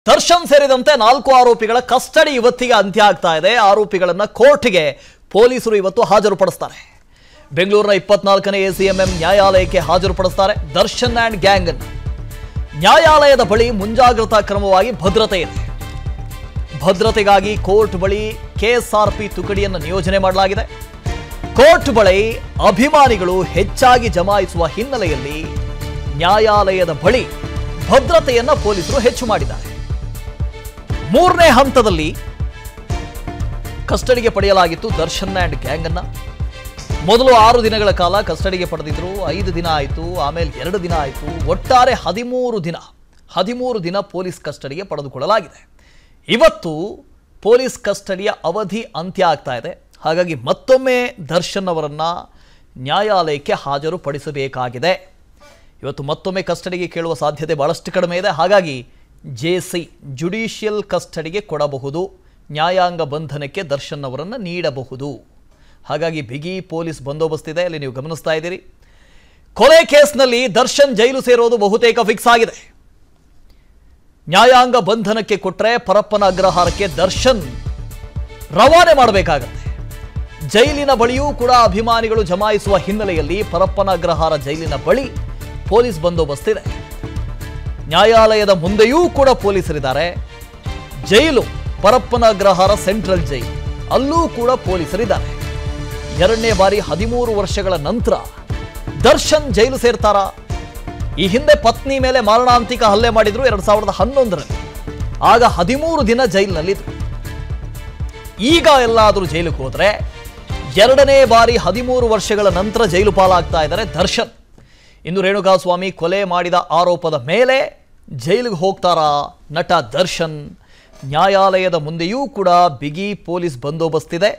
ದರ್ಶನ್ ಸೇರಿದಂತೆ ನಾಲ್ಕು ಆರೋಪಿಗಳ ಕಸ್ಟಡಿ ಇವತ್ತಿಗೆ ಅಂತ್ಯ ಆಗ್ತಾ ಇದೆ ಆರೋಪಿಗಳನ್ನ ಕೋರ್ಟ್ಗೆ ಪೊಲೀಸರು ಇವತ್ತು ಹಾಜರುಪಡಿಸ್ತಾರೆ ಬೆಂಗಳೂರಿನ ಇಪ್ಪತ್ನಾಲ್ಕನೇ ಎಸಿಎಂಎಂ ನ್ಯಾಯಾಲಯಕ್ಕೆ ಹಾಜರುಪಡಿಸ್ತಾರೆ ದರ್ಶನ್ ಅಂಡ್ ಗ್ಯಾಂಗ್ ಅನ್ನು ನ್ಯಾಯಾಲಯದ ಬಳಿ ಮುಂಜಾಗ್ರತಾ ಕ್ರಮವಾಗಿ ಭದ್ರತೆ ಇದೆ ಭದ್ರತೆಗಾಗಿ ಕೋರ್ಟ್ ಬಳಿ ಕೆಎಸ್ಆರ್ಪಿ ತುಕಡಿಯನ್ನು ನಿಯೋಜನೆ ಮಾಡಲಾಗಿದೆ ಕೋರ್ಟ್ ಬಳಿ ಅಭಿಮಾನಿಗಳು ಹೆಚ್ಚಾಗಿ ಜಮಾಯಿಸುವ ಹಿನ್ನೆಲೆಯಲ್ಲಿ ನ್ಯಾಯಾಲಯದ ಬಳಿ ಭದ್ರತೆಯನ್ನ ಪೊಲೀಸರು ಹೆಚ್ಚು ಮಾಡಿದ್ದಾರೆ ಮೂರನೇ ಹಂತದಲ್ಲಿ ಕಸ್ಟಡಿಗೆ ಪಡೆಯಲಾಗಿತ್ತು ದರ್ಶನ್ ಆ್ಯಂಡ್ ಗ್ಯಾಂಗ್ ಅನ್ನ ಮೊದಲು ಆರು ದಿನಗಳ ಕಾಲ ಕಸ್ಟಡಿಗೆ ಪಡೆದಿದ್ರು ಐದು ದಿನ ಆಯಿತು ಆಮೇಲೆ ಎರಡು ದಿನ ಆಯಿತು ಒಟ್ಟಾರೆ ಹದಿಮೂರು ದಿನ ಹದಿಮೂರು ದಿನ ಪೊಲೀಸ್ ಕಸ್ಟಡಿಗೆ ಪಡೆದುಕೊಳ್ಳಲಾಗಿದೆ ಇವತ್ತು ಪೊಲೀಸ್ ಕಸ್ಟಡಿಯ ಅವಧಿ ಅಂತ್ಯ ಆಗ್ತಾ ಇದೆ ಹಾಗಾಗಿ ಮತ್ತೊಮ್ಮೆ ದರ್ಶನ್ ಅವರನ್ನ ನ್ಯಾಯಾಲಯಕ್ಕೆ ಹಾಜರುಪಡಿಸಬೇಕಾಗಿದೆ ಇವತ್ತು ಮತ್ತೊಮ್ಮೆ ಕಸ್ಟಡಿಗೆ ಕೇಳುವ ಸಾಧ್ಯತೆ ಬಹಳಷ್ಟು ಕಡಿಮೆ ಇದೆ ಹಾಗಾಗಿ ಜೆ ಸಿ ಜುಡಿಷಿಯಲ್ ಕಸ್ಟಡಿಗೆ ಕೊಡಬಹುದು ನ್ಯಾಯಾಂಗ ಬಂಧನಕ್ಕೆ ದರ್ಶನ್ ಅವರನ್ನು ನೀಡಬಹುದು ಹಾಗಾಗಿ ಬಿಗಿ ಪೊಲೀಸ್ ಬಂದೋಬಸ್ತ್ ಇದೆ ಅಲ್ಲಿ ನೀವು ಗಮನಿಸ್ತಾ ಇದ್ದೀರಿ ಕೊಲೆ ಕೇಸ್ನಲ್ಲಿ ದರ್ಶನ್ ಜೈಲು ಸೇರೋದು ಬಹುತೇಕ ಫಿಕ್ಸ್ ಆಗಿದೆ ನ್ಯಾಯಾಂಗ ಬಂಧನಕ್ಕೆ ಕೊಟ್ಟರೆ ಪರಪ್ಪನ ಅಗ್ರಹಾರಕ್ಕೆ ದರ್ಶನ್ ರವಾನೆ ಮಾಡಬೇಕಾಗತ್ತೆ ಜೈಲಿನ ಬಳಿಯೂ ಕೂಡ ಅಭಿಮಾನಿಗಳು ಜಮಾಯಿಸುವ ಹಿನ್ನೆಲೆಯಲ್ಲಿ ಪರಪ್ಪನ ಅಗ್ರಹಾರ ಜೈಲಿನ ಬಳಿ ಪೊಲೀಸ್ ಬಂದೋಬಸ್ತ್ ಇದೆ ನ್ಯಾಯಾಲಯದ ಮುಂದೆಯೂ ಕೂಡ ಪೊಲೀಸರಿದ್ದಾರೆ jail Parappana Agrahara central jail ಅಲ್ಲೂ ಕೂಡ ಪೊಲೀಸರಿದ್ದಾರೆ ಎರಡನೇ ಬಾರಿ ಹದಿಮೂರು ವರ್ಷಗಳ ನಂತರ ದರ್ಶನ್ ಜೈಲು ಸೇರ್ತಾರಾ ಈ ಹಿಂದೆ ಪತ್ನಿ ಮೇಲೆ ಮಾರಣಾಂತಿಕ ಹಲ್ಲೆ ಮಾಡಿದ್ರು ಎರಡ್ ಸಾವಿರದ ಹನ್ನೊಂದರಲ್ಲಿ ಆಗ ಹದಿಮೂರು ದಿನ ಜೈಲಿನಲ್ಲಿದ್ರು ಈಗ ಎಲ್ಲಾದರೂ ಜೈಲಿಗೆ ಹೋದ್ರೆ ಎರಡನೇ ಬಾರಿ ಹದಿಮೂರು ವರ್ಷಗಳ ನಂತರ ಜೈಲು ಪಾಲಾಗ್ತಾ ಇದ್ದಾರೆ ದರ್ಶನ್ ಇನ್ನು ರೇಣುಕಾಸ್ವಾಮಿ ಕೊಲೆ ಮಾಡಿದ ಆರೋಪದ ಮೇಲೆ ಜೈಲಿಗೆ ಹೋಗ್ತಾರಾ ನಟ ದರ್ಶನ್ ನ್ಯಾಯಾಲಯದ ಮುಂದೆಯೂ ಕೂಡ ಬಿಗಿ ಪೊಲೀಸ್ ಬಂದೋಬಸ್ತ್ ಇದೆ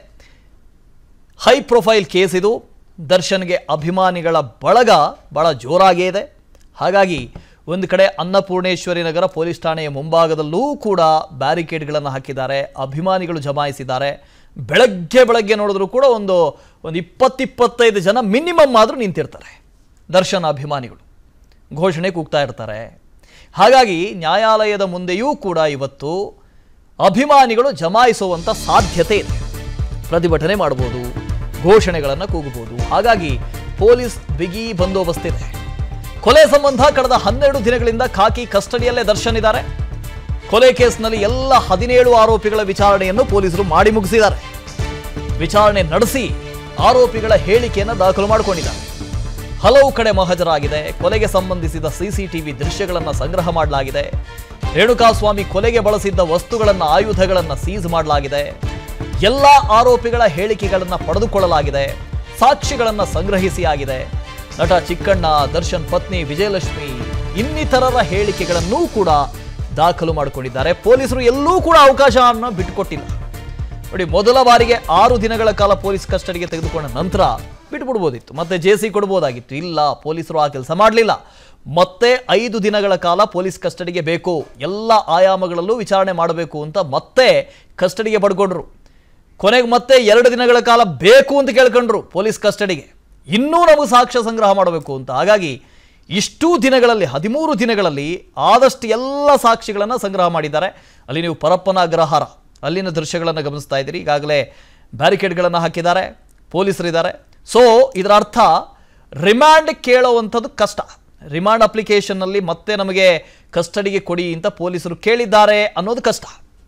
ಹೈ ಪ್ರೊಫೈಲ್ ಕೇಸ್ ಇದು ದರ್ಶನ್ಗೆ ಅಭಿಮಾನಿಗಳ ಬಳಗ ಬಹಳ ಜೋರಾಗೇ ಇದೆ ಹಾಗಾಗಿ ಒಂದು ಕಡೆ ಅನ್ನಪೂರ್ಣೇಶ್ವರಿ ನಗರ ಪೊಲೀಸ್ ಠಾಣೆಯ ಮುಂಭಾಗದಲ್ಲೂ ಕೂಡ ಬ್ಯಾರಿಕೇಡ್ಗಳನ್ನು ಹಾಕಿದ್ದಾರೆ ಅಭಿಮಾನಿಗಳು ಜಮಾಯಿಸಿದ್ದಾರೆ ಬೆಳಗ್ಗೆ ಬೆಳಗ್ಗೆ ನೋಡಿದ್ರು ಕೂಡ ಒಂದು ಒಂದು ಇಪ್ಪತ್ತಿಪ್ಪತ್ತೈದು ಜನ ಮಿನಿಮಮ್ ಆದರೂ ನಿಂತಿರ್ತಾರೆ ದರ್ಶನ್ ಅಭಿಮಾನಿಗಳು ಘೋಷಣೆ ಕೂಗ್ತಾ ಇರ್ತಾರೆ ಹಾಗಾಗಿ ನ್ಯಾಯಾಲಯದ ಮುಂದೆಯೂ ಕೂಡ ಇವತ್ತು ಅಭಿಮಾನಿಗಳು ಜಮಾಯಿಸುವಂಥ ಸಾಧ್ಯತೆ ಇದೆ ಪ್ರತಿಭಟನೆ ಮಾಡ್ಬೋದು ಘೋಷಣೆಗಳನ್ನು ಕೂಗಬಹುದು ಹಾಗಾಗಿ ಪೊಲೀಸ್ ಬಿಗಿ ಬಂದೋಬಸ್ತ್ ಇದೆ ಕೊಲೆ ಸಂಬಂಧ ಕಳೆದ ಹನ್ನೆರಡು ದಿನಗಳಿಂದ ಖಾಕಿ ಕಸ್ಟಡಿಯಲ್ಲೇ ದರ್ಶನ್ ಇದ್ದಾರೆ ಕೊಲೆ ಕೇಸ್ನಲ್ಲಿ ಎಲ್ಲ ಹದಿನೇಳು ಆರೋಪಿಗಳ ವಿಚಾರಣೆಯನ್ನು ಪೊಲೀಸರು ಮಾಡಿ ಮುಗಿಸಿದ್ದಾರೆ ವಿಚಾರಣೆ ನಡೆಸಿ ಆರೋಪಿಗಳ ಹೇಳಿಕೆಯನ್ನು ದಾಖಲು ಮಾಡಿಕೊಂಡಿದ್ದಾರೆ ಹಲವು ಕಡೆ ಮಹಜರಾಗಿದೆ ಕೊಲೆಗೆ ಸಂಬಂಧಿಸಿದ ಸಿಸಿಟಿವಿ ದೃಶ್ಯಗಳನ್ನು ಸಂಗ್ರಹ ಮಾಡಲಾಗಿದೆ ರೇಣುಕಾಸ್ವಾಮಿ ಕೊಲೆಗೆ ಬಳಸಿದ್ದ ವಸ್ತುಗಳನ್ನು ಆಯುಧಗಳನ್ನು ಸೀಸ್ ಮಾಡಲಾಗಿದೆ ಎಲ್ಲ ಆರೋಪಿಗಳ ಹೇಳಿಕೆಗಳನ್ನು ಪಡೆದುಕೊಳ್ಳಲಾಗಿದೆ ಸಾಕ್ಷಿಗಳನ್ನು ಸಂಗ್ರಹಿಸಿ ಆಗಿದೆ ನಟ ಚಿಕ್ಕಣ್ಣ ದರ್ಶನ್ ಪತ್ನಿ ವಿಜಯಲಕ್ಷ್ಮಿ ಇನ್ನಿತರರ ಹೇಳಿಕೆಗಳನ್ನೂ ಕೂಡ ದಾಖಲು ಮಾಡಿಕೊಂಡಿದ್ದಾರೆ ಪೊಲೀಸರು ಎಲ್ಲೂ ಕೂಡ ಅವಕಾಶವನ್ನು ಬಿಟ್ಟುಕೊಟ್ಟಿಲ್ಲ ನೋಡಿ ಮೊದಲ ಬಾರಿಗೆ ಆರು ದಿನಗಳ ಕಾಲ ಪೊಲೀಸ್ ಕಸ್ಟಡಿಗೆ ತೆಗೆದುಕೊಂಡ ನಂತರ ಬಿಟ್ಬಿಡ್ಬೋದಿತ್ತು ಮತ್ತೆ ಜೆ ಸಿ ಕೊಡ್ಬೋದಾಗಿತ್ತು ಇಲ್ಲ ಪೊಲೀಸರು ಆ ಕೆಲಸ ಮಾಡಲಿಲ್ಲ ಮತ್ತೆ ಐದು ದಿನಗಳ ಕಾಲ ಪೊಲೀಸ್ ಕಸ್ಟಡಿಗೆ ಬೇಕು ಎಲ್ಲ ಆಯಾಮಗಳಲ್ಲೂ ವಿಚಾರಣೆ ಮಾಡಬೇಕು ಅಂತ ಮತ್ತೆ ಕಸ್ಟಡಿಗೆ ಪಡ್ಕೊಂಡ್ರು ಕೊನೆಗೆ ಮತ್ತೆ ಎರಡು ದಿನಗಳ ಕಾಲ ಬೇಕು ಅಂತ ಕೇಳ್ಕೊಂಡ್ರು ಪೊಲೀಸ್ ಕಸ್ಟಡಿಗೆ ಇನ್ನೂ ನಮಗೆ ಸಾಕ್ಷ್ಯ ಸಂಗ್ರಹ ಮಾಡಬೇಕು ಅಂತ ಹಾಗಾಗಿ ಇಷ್ಟೂ ದಿನಗಳಲ್ಲಿ ಹದಿಮೂರು ದಿನಗಳಲ್ಲಿ ಆದಷ್ಟು ಎಲ್ಲ ಸಾಕ್ಷಿಗಳನ್ನು ಸಂಗ್ರಹ ಮಾಡಿದ್ದಾರೆ ಅಲ್ಲಿ ನೀವು ಪರಪ್ಪನ ಅಗ್ರಹಾರ ಅಲ್ಲಿನ ದೃಶ್ಯಗಳನ್ನು ಗಮನಿಸ್ತಾ ಇದ್ದೀರಿ ಈಗಾಗಲೇ ಬ್ಯಾರಿಕೇಡ್ಗಳನ್ನು ಹಾಕಿದ್ದಾರೆ ಪೊಲೀಸರಿದ್ದಾರೆ ಸೊ ಇದರ ಅರ್ಥ ರಿಮ್ಯಾಂಡ್ ಕೇಳುವಂಥದ್ದು ಕಷ್ಟ ರಿಮಾಂಡ್ ಅಪ್ಲಿಕೇಶನ್ನಲ್ಲಿ ಮತ್ತೆ ನಮಗೆ ಕಸ್ಟಡಿಗೆ ಕೊಡಿ ಅಂತ ಪೊಲೀಸರು ಕೇಳಿದ್ದಾರೆ ಅನ್ನೋದು ಕಷ್ಟ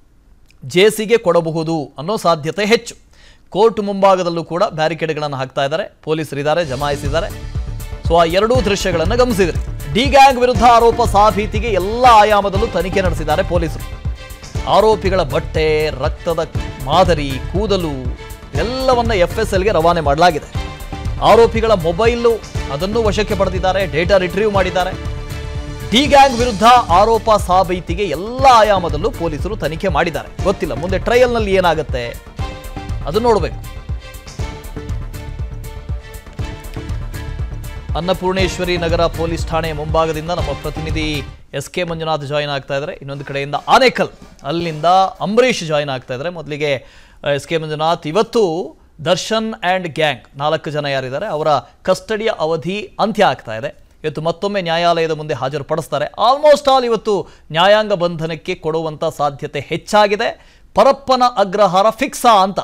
ಜೆ ಸಿಗೆ ಕೊಡಬಹುದು ಅನ್ನೋ ಸಾಧ್ಯತೆ ಹೆಚ್ಚು ಕೋರ್ಟ್ ಮುಂಭಾಗದಲ್ಲೂ ಕೂಡ ಬ್ಯಾರಿಕೇಡ್ಗಳನ್ನು ಹಾಕ್ತಾ ಇದ್ದಾರೆ ಪೊಲೀಸರಿದ್ದಾರೆ ಜಮಾಯಿಸಿದ್ದಾರೆ ಸೊ ಆ ಎರಡೂ ದೃಶ್ಯಗಳನ್ನು ಗಮನಿಸಿದ್ರಿ ಡಿ ಗ್ಯಾಂಗ್ ವಿರುದ್ಧ ಆರೋಪ ಸಾಬೀತಿಗೆ ಎಲ್ಲ ಆಯಾಮದಲ್ಲೂ ತನಿಖೆ ನಡೆಸಿದ್ದಾರೆ ಪೊಲೀಸರು ಆರೋಪಿಗಳ ಬಟ್ಟೆ ರಕ್ತದ ಮಾದರಿ ಕೂದಲು ಎಲ್ಲವನ್ನ ಎಫ್ ಎಸ್ ಎಲ್ಗೆ ರವಾನೆ ಮಾಡಲಾಗಿದೆ ಆರೋಪಿಗಳ ಮೊಬೈಲು ಅದನ್ನು ವಶಕ್ಕೆ ಪಡೆದಿದ್ದಾರೆ ಡೇಟಾ ರಿಟ್ರೀವ್ ಮಾಡಿದ್ದಾರೆ ಡಿ ಗ್ಯಾಂಗ್ ವಿರುದ್ಧ ಆರೋಪ ಸಾಬೀತಿಗೆ ಎಲ್ಲ ಆಯಾಮದಲ್ಲೂ ಪೊಲೀಸರು ತನಿಖೆ ಮಾಡಿದ್ದಾರೆ ಗೊತ್ತಿಲ್ಲ ಮುಂದೆ ಟ್ರಯಲ್ನಲ್ಲಿ ಏನಾಗುತ್ತೆ ಅದು ನೋಡಬೇಕು ಅನ್ನಪೂರ್ಣೇಶ್ವರಿ ನಗರ ಪೊಲೀಸ್ ಠಾಣೆ ಮುಂಭಾಗದಿಂದ ನಮ್ಮ ಪ್ರತಿನಿಧಿ ಎಸ್ ಕೆ ಮಂಜುನಾಥ್ ಜಾಯಿನ್ ಆಗ್ತಾ ಇದ್ದಾರೆ ಇನ್ನೊಂದು ಕಡೆಯಿಂದ ಆನೇಕಲ್ ಅಲ್ಲಿಂದ ಅಂಬರೀಷ್ ಜಾಯಿನ್ ಆಗ್ತಾ ಇದ್ದಾರೆ ಮೊದಲಿಗೆ ಎಸ್ ಕೆ ಮಂಜುನಾಥ್ ಇವತ್ತು ದರ್ಶನ್ ಆ್ಯಂಡ್ ಗ್ಯಾಂಗ್ ನಾಲ್ಕು ಜನ ಯಾರಿದ್ದಾರೆ ಅವರ ಕಸ್ಟಡಿಯ ಅವಧಿ ಅಂತ್ಯ ಆಗ್ತಾ ಇದೆ ಇವತ್ತು ಮತ್ತೊಮ್ಮೆ ನ್ಯಾಯಾಲಯದ ಮುಂದೆ ಹಾಜರುಪಡಿಸ್ತಾರೆ ಆಲ್ಮೋಸ್ಟ್ ಆಲ್ ಇವತ್ತು ನ್ಯಾಯಾಂಗ ಬಂಧನಕ್ಕೆ ಕೊಡುವಂಥ ಸಾಧ್ಯತೆ ಹೆಚ್ಚಾಗಿದೆ ಪರಪ್ಪನ ಅಗ್ರಹಾರ ಫಿಕ್ಸಾ ಅಂತ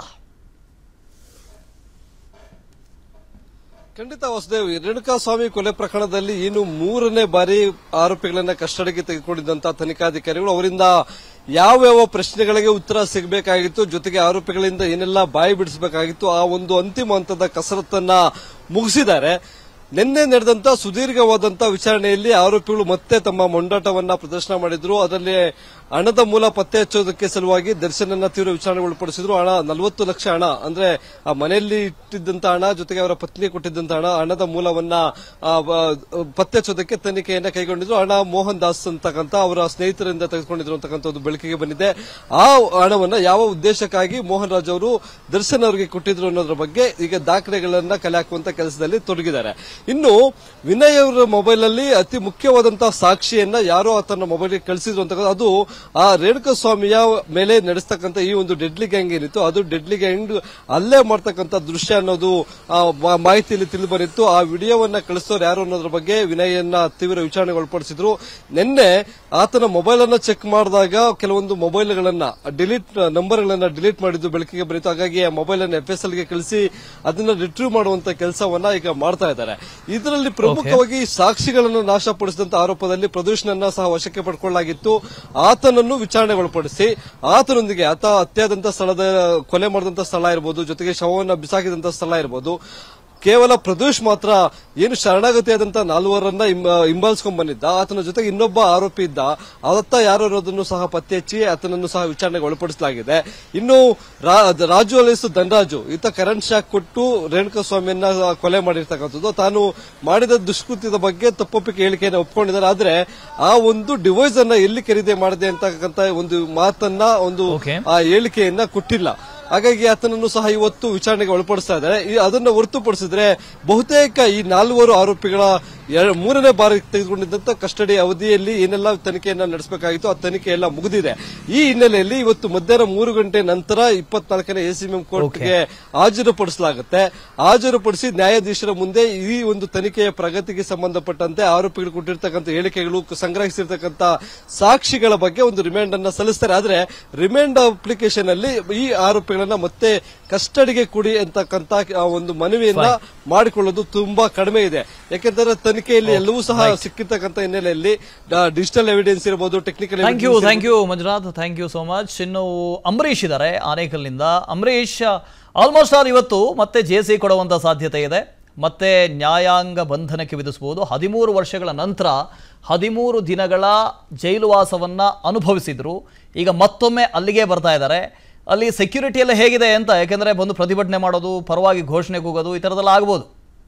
ಖಂಡಿತ ವಾಸುದೇವ್ ರೇಣುಕಾಸ್ವಾಮಿ ಕೊಲೆ ಪ್ರಕರಣದಲ್ಲಿ ಇನ್ನು ಮೂರನೇ ಬಾರಿ ಆರೋಪಿಗಳನ್ನ ಕಸ್ಟಡಿಗೆ ತೆಗೆದುಕೊಂಡಿದ್ದಂತ ತನಿಖಾಧಿಕಾರಿಗಳು ಅವರಿಂದ ಯಾವ್ಯಾವ ಪ್ರಶ್ನೆಗಳಿಗೆ ಉತ್ತರ ಸಿಗಬೇಕಾಗಿತ್ತು ಜೊತೆಗೆ ಆರೋಪಿಗಳಿಂದ ಏನೆಲ್ಲ ಬಾಯಿ ಬಿಡಿಸಬೇಕಾಗಿತ್ತು ಆ ಒಂದು ಅಂತಿಮ ಹಂತದ ಕಸರತ್ತನ್ನ ಮುಗಿಸಿದ್ದಾರೆ ನಿನ್ನೆ ನಡೆದಂತ ಸುದೀರ್ಘವಾದಂತ ವಿಚಾರಣೆಯಲ್ಲಿ ಆರೋಪಿಗಳು ಮತ್ತೆ ತಮ್ಮ ಮೊಂಡಾಟವನ್ನ ಪ್ರದರ್ಶನ ಮಾಡಿದ್ರು ಅದರಲ್ಲಿ ಹಣದ ಮೂಲ ಪತ್ತೆ ಹಚ್ಚೋದಕ್ಕೆ ಸಲುವಾಗಿ ದರ್ಶನನ್ನ ತೀವ್ರ ವಿಚಾರಣೆ ಒಳಪಡಿಸಿದ್ರು ಹಣ ನಲವತ್ತು ಲಕ್ಷ ಹಣ ಅಂದ್ರೆ ಆ ಮನೆಯಲ್ಲಿ ಇಟ್ಟಿದ್ದಂತ ಹಣ ಜೊತೆಗೆ ಅವರ ಪತ್ನಿ ಕೊಟ್ಟಿದ್ದಂತ ಹಣ ಹಣದ ಮೂಲವನ್ನ ಆ, ಬ- ಪತ್ತೆ ಹಚ್ಚೋದಕ್ಕೆ ತನಿಖೆಯನ್ನ ಕೈಗೊಂಡಿದ್ರು ಹಣ ಮೋಹನ್ ದಾಸ್ ಅಂತಕ್ಕಂಥ ಅವರ ಸ್ನೇಹಿತರಿಂದ ತೆಗೆದುಕೊಂಡಿದ್ರು ಅಂತಕ್ಕಂಥದ್ದು ಬೆಳಕಿಗೆ ಬಂದಿದೆ ಆ ಹಣವನ್ನ ಯಾವ ಉದ್ದೇಶಕ್ಕಾಗಿ ಮೋಹನ್ ರಾಜ್ ಅವರು ದರ್ಶನ್ ಅವರಿಗೆ ಕೊಟ್ಟಿದ್ರು ಅನ್ನೋದ್ರ ಬಗ್ಗೆ ಈಗ ದಾಖಲೆಗಳನ್ನ ಕಲೆ ಹಾಕುವಂತ ಕೆಲಸದಲ್ಲಿ ತೊಡಗಿದ್ದಾರೆ ಇನ್ನು ವಿನಯ್ ಅವರ ಮೊಬೈಲ್ ಅಲ್ಲಿ ಅತಿ ಮುಖ್ಯವಾದಂತಹ ಸಾಕ್ಷಿಯನ್ನ ಯಾರೋ ತನ್ನ ಮೊಬೈಲ್ಗೆ ಕಳಿಸಿದ್ರು ಅಂತ ಅದು ಆ ರೇಣುಕಾ ಸ್ವಾಮಿಯ ಮೇಲೆ ನಡೆಸ್ತಕ್ಕಂಥ ಈ ಒಂದು ಡೆಡ್ಲಿ ಗ್ಯಾಂಗ್ ಏನಿತ್ತು ಅದು ಡೆಡ್ಲಿ ಗ್ಯಾಂಗ್ ಅಲ್ಲೇ ಮಾಡ್ತಕ್ಕಂಥ ದೃಶ್ಯ ಅನ್ನೋದು ಆ, ಮಾ- ಮಾಹಿತಿಯಲ್ಲಿ ತಿಳಿದು ಬಂದಿತ್ತು ಆ ವಿಡಿಯೋವನ್ನ ಕಳಿಸೋರು ಯಾರು ಅನ್ನೋದ್ರ ಬಗ್ಗೆ ವಿನಯನ್ನ ತೀವ್ರ ವಿಚಾರಣೆಗೆ ಒಳಪಡಿಸಿದ್ರು ನಿನ್ನೆ ಆತನ ಮೊಬೈಲ್ ಅನ್ನ ಚೆಕ್ ಮಾಡಿದಾಗ ಕೆಲವೊಂದು ಮೊಬೈಲ್ಗಳನ್ನ ಡಿಲೀಟ್ ನಂಬರ್ಗಳನ್ನ ಡಿಲೀಟ್ ಮಾಡಿದ್ದು ಬೆಳಕಿಗೆ ಬರೀತು ಹಾಗಾಗಿ ಆ ಮೊಬೈಲ್ ಅನ್ನು ಎಫ್ ಎಸ್ ಎಲ್ ಗೆ ಕಳಿಸಿ ಅದನ್ನ ರಿಟ್ರೀವ್ ಮಾಡುವಂತ ಕೆಲಸವನ್ನ ಈಗ ಮಾಡ್ತಾ ಇದ್ದಾರೆ ಇದರಲ್ಲಿ ಪ್ರಮುಖವಾಗಿ ಸಾಕ್ಷಿಗಳನ್ನು ನಾಶಪಡಿಸಿದಂತ ಆರೋಪದಲ್ಲಿ ಪ್ರದೂಷಣನ್ನ ಸಹ ವಶಕ್ಕೆ ಪಡ್ಕೊಳ್ಳಲಾಗಿತ್ತು ಆತನನ್ನು ವಿಚಾರಣೆಗೆ ಒಳಪಡಿಸಿ ಆತನೊಂದಿಗೆ ಆತ ಹತ್ಯಾದಂತ ಸ್ಥಳದ ಕೊಲೆ ಮಾಡಿದಂತ ಸ್ಥಳ ಇರಬಹುದು ಜೊತೆಗೆ ಶವವನ್ನು ಬಿಸಾಕಿದಂತ ಸ್ಥಳ ಇರಬಹುದು ಕೇವಲ ಪ್ರದೋಷ್ ಮಾತ್ರ ಏನು ಶರಣಾಗತಿಯಾದಂತ ನಾಲ್ವರನ್ನ ಹಿಂಬಾಲಿಸ್ಕೊಂಡ್ ಬಂದಿದ್ದ ಆತನ ಜೊತೆಗೆ ಇನ್ನೊಬ್ಬ ಆರೋಪಿ ಇದ್ದ ಅದತ್ತ ಯಾರು ಇರೋದನ್ನು ಸಹ ಪತ್ತೆ ಹಚ್ಚಿ ಆತನನ್ನು ಸಹ ವಿಚಾರಣೆಗೆ ಒಳಪಡಿಸಲಾಗಿದೆ ಇನ್ನು ರಾ- ರಾಜು ಅಲಿಸ್ ಧನರಾಜು ಈತ ಕರೆಂಟ್ ಶಾಕ್ ಕೊಟ್ಟು ರೇಣುಕಾ ಸ್ವಾಮಿಯನ್ನ ಕೊಲೆ ಮಾಡಿರ್ತಕ್ಕಂಥದ್ದು ತಾನು ಮಾಡಿದ ದುಷ್ಕೃತ್ಯದ ಬಗ್ಗೆ ತಪ್ಪೊಪ್ಪಿಗೆ ಹೇಳಿಕೆಯನ್ನು ಒಪ್ಕೊಂಡಿದ್ದಾರೆ ಆದ್ರೆ ಆ ಒಂದು ಡಿವೈಸ್ ಅನ್ನ ಎಲ್ಲಿ ಖರೀದಿ ಮಾಡಿದೆ ಅಂತಕ್ಕಂಥ ಒಂದು ಮಾತನ್ನ ಒಂದು Okay. ಆ ಹೇಳಿಕೆಯನ್ನ ಕೊಟ್ಟಿಲ್ಲ ಹಾಗಾಗಿ ಆತನನ್ನು ಸಹ ಇವತ್ತು ವಿಚಾರಣೆಗೆ ಒಳಪಡಿಸ್ತಾ ಇದ್ದಾರೆ ಈ ಅದನ್ನು ಹೊರತುಪಡಿಸಿದ್ರೆ ಬಹುತೇಕ ಈ ನಾಲ್ವರು ಆರೋಪಿಗಳ ಎರ- ಮೂರನೇ ಬಾರಿ ತೆಗೆದುಕೊಂಡಿದ್ದಂತ ಕಸ್ಟಡಿ ಅವಧಿಯಲ್ಲಿ ಏನೆಲ್ಲ ತನಿಖೆಯನ್ನ ನಡೆಸಬೇಕಾಗಿತ್ತು ಆ ತನಿಖೆ ಎಲ್ಲ ಮುಗಿದಿದೆ ಈ ಹಿನ್ನೆಲೆಯಲ್ಲಿ ಇವತ್ತು ಮಧ್ಯಾಹ್ನ ಮೂರು ಗಂಟೆ ನಂತರ ಇಪ್ಪತ್ನಾಲ್ಕನೇ ಎಸಿಎಂ ಕೋರ್ಟ್ಗೆ ಹಾಜರುಪಡಿಸಲಾಗುತ್ತೆ ಹಾಜರುಪಡಿಸಿ ನ್ಯಾಯಾಧೀಶರ ಮುಂದೆ ಈ ಒಂದು ತನಿಖೆಯ ಪ್ರಗತಿಗೆ ಸಂಬಂಧಪಟ್ಟಂತೆ ಆರೋಪಿಗಳು ಕೊಟ್ಟಿರ್ತಕ್ಕಂಥ ಹೇಳಿಕೆಗಳು ಸಂಗ್ರಹಿಸಿರ್ತಕ್ಕಂಥ ಸಾಕ್ಷಿಗಳ ಬಗ್ಗೆ ಒಂದು ರಿಮಾಂಡ್ ಅನ್ನ ಸಲ್ಲಿಸ್ತಾರೆ ಆದ್ರೆ ರಿಮಾಂಡ್ ಅಪ್ಲಿಕೇಶನ್ ಅಲ್ಲಿ ಈ ಆರೋಪಿಗಳನ್ನ ಮತ್ತೆ ಕಸ್ಟಡಿಗೆ ಕೊಡಿ ಅಂತಕ್ಕಂಥ ಆ ಒಂದು ಮನವಿಯನ್ನ ಮಾಡಿಕೊಳ್ಳೋದು ತುಂಬಾ ಕಡಿಮೆ ಇದೆ ಯಾಕೆಂದ್ರೆ ತನಿಖೆಯಲ್ಲಿ ಎಲ್ಲವೂ ಸಹ ಸಿಕ್ಕಿರ್ತಕ್ಕಂಥ ಹಿನ್ನೆಲೆಯಲ್ಲಿ ಡಿಜಿಟಲ್ ಎವಿಡೆನ್ಸ್ ಇರಬಹುದು technical thank you thank you Manjunath thank you so much ಇನ್ನು ಅಂಬರೀಷ್ ಇದ್ದಾರೆ ಆನೇಕಲ್ನಿಂದ ಅಂಬರೀಷ್ ಆಲ್ಮೋಸ್ಟ್ ಆಲ್ ಇವತ್ತು ಮತ್ತೆ ಜೆ ಸಿ ಕೊಡುವಂಥ ಸಾಧ್ಯತೆ ಇದೆ ಮತ್ತೆ ನ್ಯಾಯಾಂಗ ಬಂಧನಕ್ಕೆ ವಿಧಿಸಬಹುದು ಹದಿಮೂರು ವರ್ಷಗಳ ನಂತರ ಹದಿಮೂರು ದಿನಗಳ ಜೈಲುವಾಸವನ್ನು ಅನುಭವಿಸಿದ್ರು ಈಗ ಮತ್ತೊಮ್ಮೆ ಅಲ್ಲಿಗೆ ಬರ್ತಾ ಇದ್ದಾರೆ ಅಲ್ಲಿ ಸೆಕ್ಯೂರಿಟಿ ಎಲ್ಲ ಹೇಗಿದೆ ಅಂತ ಯಾಕೆಂದರೆ ಬಂದು ಪ್ರತಿಭಟನೆ ಮಾಡೋದು ಪರವಾಗಿ ಘೋಷಣೆಗೆ ಹೋಗೋದು ಈ ಥರದ್ದೆಲ್ಲ ಆಗ್ಬೋದು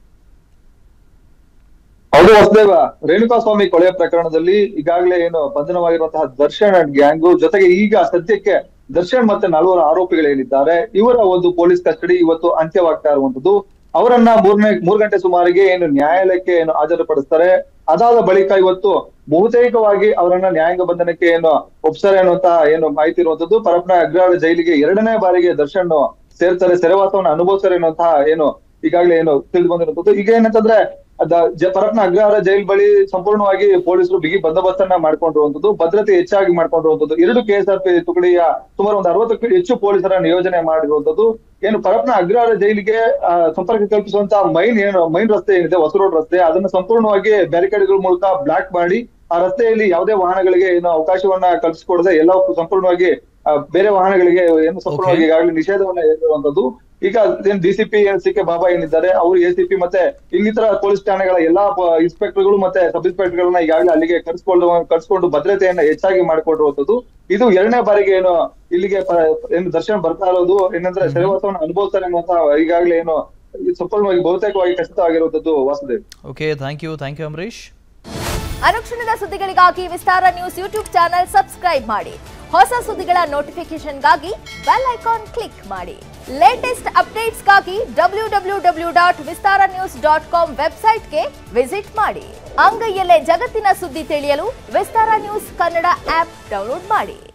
ಹೌದು ವಸುದೇವ ರೇಣುಕಾಸ್ವಾಮಿ ಕೊಲೆ ಪ್ರಕರಣದಲ್ಲಿ ಈಗಾಗಲೇ ಏನು ಬಂಧನವಾಗಿರುವಂತಹ ದರ್ಶನ್ ಅಂಡ್ ಗ್ಯಾಂಗು ಜೊತೆಗೆ ಈಗ ಸದ್ಯಕ್ಕೆ ದರ್ಶನ್ ಮತ್ತೆ ನಾಲ್ವರು ಆರೋಪಿಗಳೇನಿದ್ದಾರೆ ಇವರ ಒಂದು ಪೊಲೀಸ್ ಕಸ್ಟಡಿ ಇವತ್ತು ಅಂತ್ಯವಾಗ್ತಾ ಇರುವಂತದ್ದು ಅವರನ್ನ ಮೂರನೇ ಮೂರ್ ಗಂಟೆ ಸುಮಾರಿಗೆ ಏನು ನ್ಯಾಯಾಲಯಕ್ಕೆ ಏನು ಹಾಜರುಪಡಿಸ್ತಾರೆ ಅದಾದ ಬಳಿಕ ಇವತ್ತು ಬಹುತೇಕವಾಗಿ ಅವರನ್ನ ನ್ಯಾಯಾಂಗ ಬಂಧನಕ್ಕೆ ಏನು ಒಪ್ಸರೆ ಅನ್ನುವಂತ ಏನು ಮಾಹಿತಿ ಇರುವಂತದ್ದು ಪರಪ್ಪನ ಅಗ್ರಹಾರ ಜೈಲಿಗೆ ಎರಡನೇ ಬಾರಿಗೆ ದರ್ಶನ್ ಸೇರ್ತಾರೆ ಸೆರೆವಾಸವನ್ನು ಅನುಭವಿಸ್ತಾರೆ ಅನ್ನುವಂತಹ ಏನು ಈಗಾಗಲೇ ಏನು ತಿಳಿದು ಬಂದಿರುವಂತದ್ದು ಈಗ ಏನಂತಂದ್ರೆ ಅದ ಜ- ಪರಪ್ಪನ ಅಗ್ರಹಾರ ಜೈಲ್ ಬಳಿ ಸಂಪೂರ್ಣವಾಗಿ ಪೊಲೀಸರು ಬಿಗಿ ಬಂದೋಬಸ್ತನ್ನ ಮಾಡ್ಕೊಂಡಿರುವಂತದ್ದು ಭದ್ರತೆ ಹೆಚ್ಚಾಗಿ ಮಾಡ್ಕೊಂಡಿರುವಂತದ್ದು ಎರಡು ಕೆಎಸ್ಆರ್ಪಿ ತುಕಡಿಯ ಸುಮಾರು ಒಂದು ಅರವತ್ತಕ್ಕೂ ಹೆಚ್ಚು ಪೊಲೀಸರ ನಿಯೋಜನೆ ಮಾಡಿರುವಂತದ್ದು ಏನು ಪರಪ್ಪನ ಅಗ್ರಹಾರ ಜೈಲಿಗೆ ಆ, ಸಂಪರ್ಕ ಕಲ್ಪಿಸುವಂತ ಮೈನ್ ಏನು ಮೈನ್ ರಸ್ತೆ ಏನಿದೆ ಹೊಸ ರೋಡ್ ರಸ್ತೆ ಅದನ್ನ ಸಂಪೂರ್ಣವಾಗಿ ಬ್ಯಾರಿಕೇಡ್ಗಳ ಮೂಲಕ ಬ್ಲಾಕ್ ಮಾಡಿ ಆ ರಸ್ತೆಯಲ್ಲಿ ಯಾವುದೇ ವಾಹನಗಳಿಗೆ ಏನು ಅವಕಾಶವನ್ನ ಕಲ್ಪಿಸಿಕೊಡದೆ ಎಲ್ಲ ಸಂಪೂರ್ಣವಾಗಿ ಆ, ಬೇರೆ ವಾಹನಗಳಿಗೆ ಏನು ಸಂಪೂರ್ಣವಾಗಿ ಈಗಾಗಲೇ ನಿಷೇಧವನ್ನ ಹೇರಿರುವಂತದ್ದು ಈಗ ಏನ್ DCP N C K Baba ಏನಿದ್ದಾರೆ ಅವರು ಎಸಿಪಿ ಮತ್ತೆ ಇನ್ನಿತರ ಪೊಲೀಸ್ ಠಾಣೆಗಳ ಎಲ್ಲಾ ಪ- ಇನ್ಸ್ಪೆಕ್ಟರ್ಗಳು ಮತ್ತೆ ಸಬ್ ಇನ್ಸ್ಪೆಕ್ಟರ್ಗಳನ್ನ ಈಗಾಗಲೇ ಅಲ್ಲಿಗೆ ಕರ್ಸ್ಕೊಂಡು ಕರ್ಸ್ಕೊಂಡು ಭದ್ರತೆಯನ್ನ ಹೆಚ್ಚಾಗಿ ಮಾಡಿಕೊಂಡಿರುವಂತದ್ದು ಇದು ಎರಡನೇ ಬಾರಿಗೆ ಏನು ಇಲ್ಲಿಗೆ ಪ- ಏನು ದರ್ಶನ ಬರ್ತಾ ಇರೋದು ಏನಂದ್ರೆ ಸೆರೆವಾಸವನ್ನು ಅನುಭವಿಸ್ತಾರೆ ಅನ್ನುವಂತ ಈಗಾಗಲೇ ಏನು ಸಂಪೂರ್ಣವಾಗಿ ಬಹುತೇಕವಾಗಿ ಖಚಿತವಾಗಿರುವಂತದ್ದು Vasudev okay thank you thank you Ambareesh ಅನುಕ್ಷಣದ ಸುದ್ದಿಗಳಿಗಾಗಿ Vistara news YouTube channel subscribe ಮಾಡಿ ಹೊಸ ಸುದ್ದಿಗಳ ನೋಟಿಫಿಕೇಶನ್ಗಾಗಿ ಬೆಲ್ ಐಕಾನ್ ಕ್ಲಿಕ್ ಮಾಡಿ ಲೇಟೆಸ್ಟ್ ಅಪ್ಡೇಟ್ಸ್ಗಾಗಿ W W W dot Vistara news dot com ವೆಬ್ಸೈಟ್ಗೆ ವಿಸಿಟ್ ಮಾಡಿ ಅಂಗೈಯಲ್ಲೇ ಜಗತ್ತಿನ ಸುದ್ದಿ ತಿಳಿಯಲು Vistara news Kannada app download ಮಾಡಿ